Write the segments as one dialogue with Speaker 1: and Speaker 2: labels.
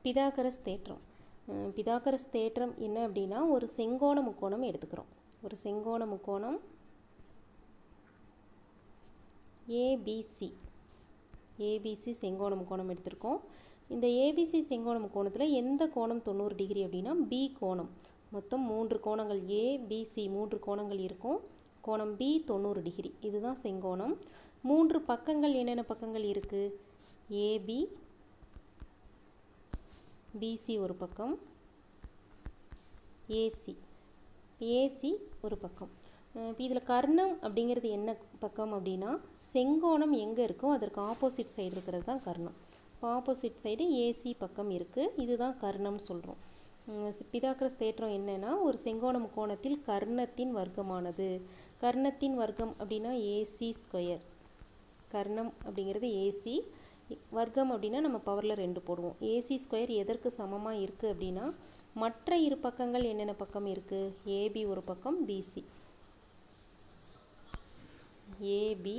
Speaker 1: Pythagoras தேற்றம் அஹ் Pythagoras தேற்றம் என்ன அப்படின்னா ஒரு செங்கோண முக்கோணம் எடுத்துக்கிறோம் ஒரு செங்கோண முக்கோணம் ஏபிசி ஏபிசி செங்கோண முக்கோணம் எடுத்திருக்கோம் இந்த ஏபிசி செங்கோண முக்கோணத்தில் எந்த கோணம் தொண்ணூறு டிகிரி அப்படின்னா பி கோணம் மொத்தம் மூன்று கோணங்கள் ஏ பிசி மூன்று கோணங்கள் இருக்கும் கோணம் பி தொண்ணூறு டிகிரி இதுதான் செங்கோணம் மூன்று பக்கங்கள் என்னென்ன பக்கங்கள் இருக்குது ஏபி பிசி ஒரு பக்கம் ஏசி ஏசி ஒரு பக்கம் இப்போ இதில் கர்ணம் அப்படிங்கிறது என்ன பக்கம் அப்படின்னா செங்கோணம் எங்கே இருக்கோ அதற்கு ஆப்போசிட் சைடு இருக்கிறது தான் கர்ணம் இப்போ ஆப்போசிட் சைடு ஏசி பக்கம் இருக்குது இதுதான் கர்ணம்னு சொல்கிறோம் பிதாக்கரஸ் தேற்றம் என்னென்னா ஒரு செங்கோண முக்கோணத்தில் கர்ணத்தின் வர்க்கமானது கர்ணத்தின் வர்க்கம் அப்படின்னா ஏசி ஸ்கொயர் கர்ணம் அப்படிங்கிறது ஏசி வர்க்கம் அப்படின்னா நம்ம பவரில் ரெண்டு போடுவோம் ஏசி ஸ்கொயர் எதற்கு சமமாக இருக்குது அப்படின்னா மற்ற இரு பக்கங்கள் என்னென்ன பக்கம் இருக்குது ஏபி ஒரு பக்கம் பிசி ஏபி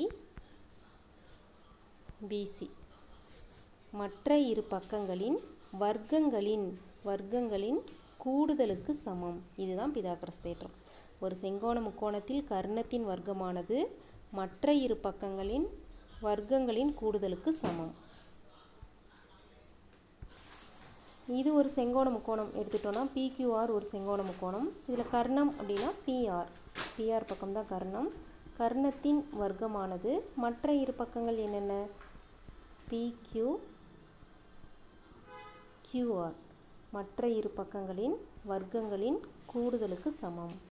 Speaker 1: பிசி மற்ற இரு பக்கங்களின் வர்க்கங்களின் வர்க்கங்களின் கூடுதலுக்கு சமம் இதுதான் பிதாகரஸ் தேற்றம் ஒரு செங்கோண முக்கோணத்தில் கர்ணத்தின் வர்க்கமானது மற்ற இரு பக்கங்களின் வர்க்கங்களின் கூடுதலுக்கு சமம் இது ஒரு செங்கோண முக்கோணம் எடுத்துட்டோம்னா பிக்யூஆர் ஒரு செங்கோண முக்கோணம் இதில் கர்ணம் அப்படின்னா பிஆர் பிஆர் பக்கம் தான் கர்ணம் கர்ணத்தின் வர்க்கமானது மற்ற இரு பக்கங்கள் என்னென்ன பிக்யூ கியூஆர் மற்ற இரு பக்கங்களின் வர்க்கங்களின் கூடுதலுக்கு சமம்